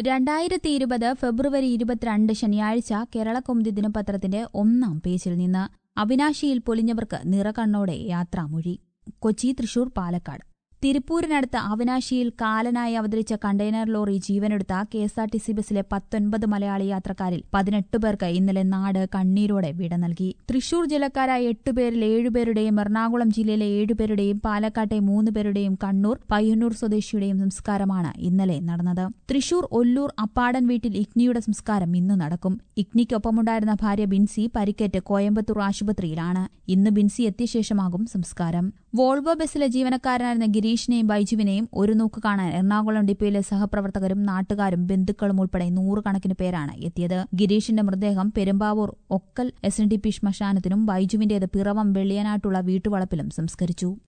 രണ്ടായിരത്തി ഇരുപത് ഫെബ്രുവരി ഇരുപത്തിരണ്ട് ശനിയാഴ്ച കേരളകൗമുദി ദിനപത്രത്തിന്റെ ഒന്നാം പേജിൽ നിന്ന് അവിനാശിയിൽ പൊലിഞ്ഞവർക്ക് നിറകണ്ണോടെ യാത്രാമൊഴി കൊച്ചി തൃശൂർ പാലക്കാട് തിരുപ്പൂരിനടുത്ത് അവിനാശിയിൽ കാലനായി അവതരിച്ച കണ്ടെയ്നർ ലോറി ജീവനെടുത്ത കെ എസ് ആർ ടി സി ബസിലെ പത്തൊൻപത് മലയാളി യാത്രക്കാരിൽ പതിനെട്ട് പേർക്ക് ഇന്നലെ നാട് കണ്ണീരോടെ വിട നൽകി തൃശൂർ ജില്ലക്കാരായ എട്ടുപേരിൽ ഏഴുപേരുടെയും എറണാകുളം ജില്ലയിലെ ഏഴുപേരുടെയും പാലക്കാട്ടെ മൂന്ന് പേരുടെയും കണ്ണൂർ പയ്യന്നൂർ സ്വദേശിയുടെയും സംസ്കാരമാണ് ഇന്നലെ നടന്നത് തൃശൂർ ഒല്ലൂർ അപ്പാടൻ വീട്ടിൽ ഇഗ്നിയുടെ സംസ്കാരം ഇന്ന് നടക്കും ഇഗ്നിക്കൊപ്പമുണ്ടായിരുന്ന ഭാര്യ ബിൻസി പരിക്കേറ്റ് കോയമ്പത്തൂർ ആശുപത്രിയിലാണ് ഇന്ന് ബിൻസി എത്തിയ ശേഷമാകും സംസ്കാരം വോൾവോ ബസിലെ ജീവനക്കാരനായിരുന്ന ഗിരീഷിനെയും ബൈജുവിനെയും ഒരു നോക്ക് കാണാൻ എറണാകുളം ഡിപ്പോയിലെ സഹപ്രവർത്തകരും നാട്ടുകാരും ബന്ധുക്കളും ഉൾപ്പെടെ നൂറുകണക്കിന് പേരാണ് എത്തിയത് ഗിരീഷിന്റെ മൃതദേഹം Perumbavoor Okkal S N D P ശ്മശാനത്തിനും ബൈജുവിന്റേത് പിറവം വെള്ളിയനാട്ടുള്ള വീട്ടുവളപ്പിലും സംസ്കരിച്ചു